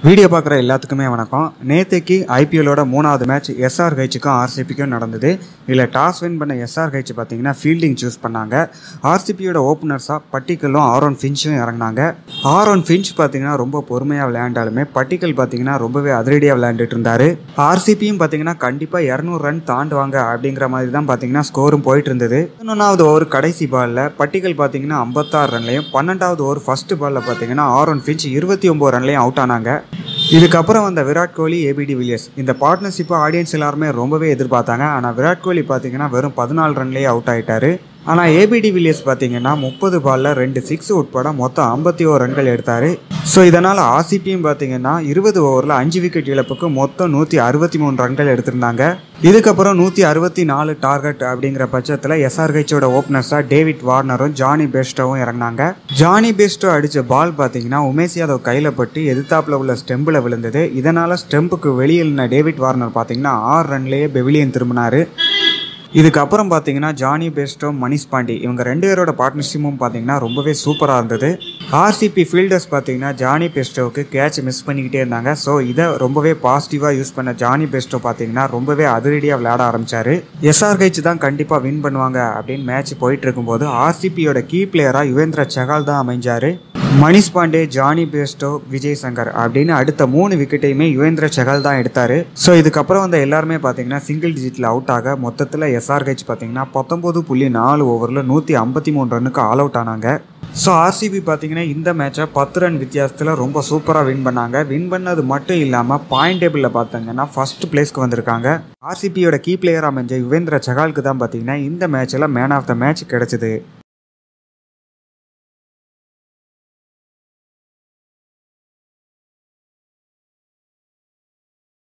video பார்க்குற எல்லாத்துக்குமே வணக்கம் நேற்றுக்கு ஐபிஎல்லோட மூணாவது மேட்ச் எஸ்ஆர் ஹெச்சுக்கும் ஆர்சிபிக்கும் நடந்தது இதில் டாஸ் வின் பண்ண எஸ்ஆர் ஹெச் பார்த்தீங்கன்னா ஃபீல்டிங் சூஸ் பண்ணாங்க ஆர்சிபியோட ஓப்பனர்ஸாக பட்டிக்கலும் ஆரோன் ஃபின்ச்சும் இறங்கினாங்க ஆரோன் ஃபின்ச் பார்த்தீங்கன்னா ரொம்ப பொறுமையாக விளையாண்டாலுமே பட்டிக்கல் பார்த்தீங்கன்னா ரொம்பவே அதிரடியாக விளையாண்டுட்டு இருந்தாரு ஆர்சிபியும் பார்த்தீங்கன்னா கண்டிப்பாக இரநூறு ரன் தாண்டுவாங்க அப்படிங்கிற மாதிரி தான் பார்த்தீங்கன்னா ஸ்கோரும் போயிட்டு இருந்தது பதினொன்றாவது ஓவர் கடைசி பாலில் பட்டிக்கல் பார்த்தீங்கன்னா ஐம்பத்தாறு ரன்லையும் பன்னெண்டாவது ஓவர் ஃபர்ஸ்ட் பாலில் பார்த்தீங்கன்னா ஆரோன் ஃபின்ச் இருபத்தி ஒம்பது ரன்லையும் அவுட் ஆனாங்க இதுக்கப்புறம் வந்த விராட் கோலி ஏபிடி வில்லியர்ஸ் இந்த பார்ட்னர்ஷிப்பை ஆடியன்ஸ் எல்லாருமே ரொம்பவே எதிர்பார்த்தாங்க ஆனால் விராட் கோலி பார்த்தீங்கன்னா வெறும் பதினாலு ரன்லேயே அவுட் ஆயிட்டாரு ஆனால் ஏபிடி வில்லியர்ஸ் பார்த்தீங்கன்னா முப்பது பாலில் ரெண்டு சிக்ஸ் உட்பட மொத்தம் ஐம்பத்தி ஓரு ரன்கள் எடுத்தார் ஸோ இதனால் ஆர்சிபியும் பார்த்தீங்கன்னா இருபது ஓவரில் அஞ்சு விக்கெட் இழப்புக்கு மொத்தம் நூற்றி அறுபத்தி மூணு ரன்கள் எடுத்திருந்தாங்க இதுக்கப்புறம் நூற்றி அறுபத்தி நாலு டார்கெட் அப்படிங்கிற பட்சத்தில் எஸ்ஆர்ஹெச்சோட ஓப்பனர்ஸாக டேவிட் வார்னரும் ஜானி பெஸ்டோவும் இறங்கினாங்க ஜானி பெஸ்டோ அடித்த பால் பார்த்தீங்கன்னா உமேஷ் யாதவ் கையில் பட்டு எதிர்த்தாப்பில் உள்ள ஸ்டெம்பில் விழுந்தது இதனால் ஸ்டெம்புக்கு வெளியில் டேவிட் வார்னர் பார்த்தீங்கன்னா ஆறு ரன்லேயே பெவிலியன் திரும்பினாரு இதுக்கப்புறம் பார்த்தீங்கன்னா ஜானி பெஸ்டோ மணிஷ் பாண்டி இவங்க ரெண்டு பேரோட பார்ட்னர்ஷிப்பும் பார்த்தீங்கன்னா ரொம்பவே சூப்பராக இருந்தது ஆர்சிபி ஃபீல்டர்ஸ் பார்த்தீங்கன்னா ஜானி பெஸ்டோவுக்கு கேட்ச் மிஸ் பண்ணிக்கிட்டே இருந்தாங்க ஸோ இதை ரொம்பவே பாசிட்டிவாக யூஸ் பண்ண ஜானி பெஸ்டோ பார்த்தீங்கன்னா ரொம்பவே அதிரடியாக விளையாட ஆரம்பிச்சாரு எஸ்ஆர்ஹெச் தான் கண்டிப்பாக வின் பண்ணுவாங்க அப்படின்னு மேட்ச் போயிட்டு இருக்கும்போது ஆர்சிபியோட கீ பிளேயராக யுவேந்திர சகால் தான் அமைஞ்சாரு மணிஷ் பாண்டே ஜானி பேஸ்டோ விஜய் சங்கர் அப்படின்னு அடுத்த மூணு விக்கெட்டையுமே யுவேந்திர சகல் தான் எடுத்தார் ஸோ இதுக்கப்புறம் வந்து எல்லாருமே பார்த்தீங்கன்னா சிங்கிள் டிஜிட்டில் அவுட் ஆக மொத்தத்தில் எஸ்ஆர்ஹெச் பார்த்தீங்கன்னா பத்தொம்போது புள்ளி நாலு ஓவரில் நூற்றி ஐம்பத்தி மூணு ரன்னுக்கு ஆல் அவுட் ஆனாங்க ஸோ ஆர்சிபி பார்த்தீங்கன்னா இந்த மேட்சை பத்து ரன் வித்தியாசத்தில் ரொம்ப சூப்பராக வின் பண்ணாங்க வின் பண்ணது மட்டும் இல்லாமல் பாயிண்ட் டேபிளில் பார்த்தீங்கன்னா ஃபர்ஸ்ட் பிளேஸ்க்கு வந்திருக்காங்க ஆர்சிபியோட கீ பிளேயர் அமைஞ்ச யுவேந்திர சகாலுக்கு தான் பார்த்தீங்கன்னா இந்த மேட்ச்சில் மேன் ஆஃப் த மேட்ச் கிடைச்சிது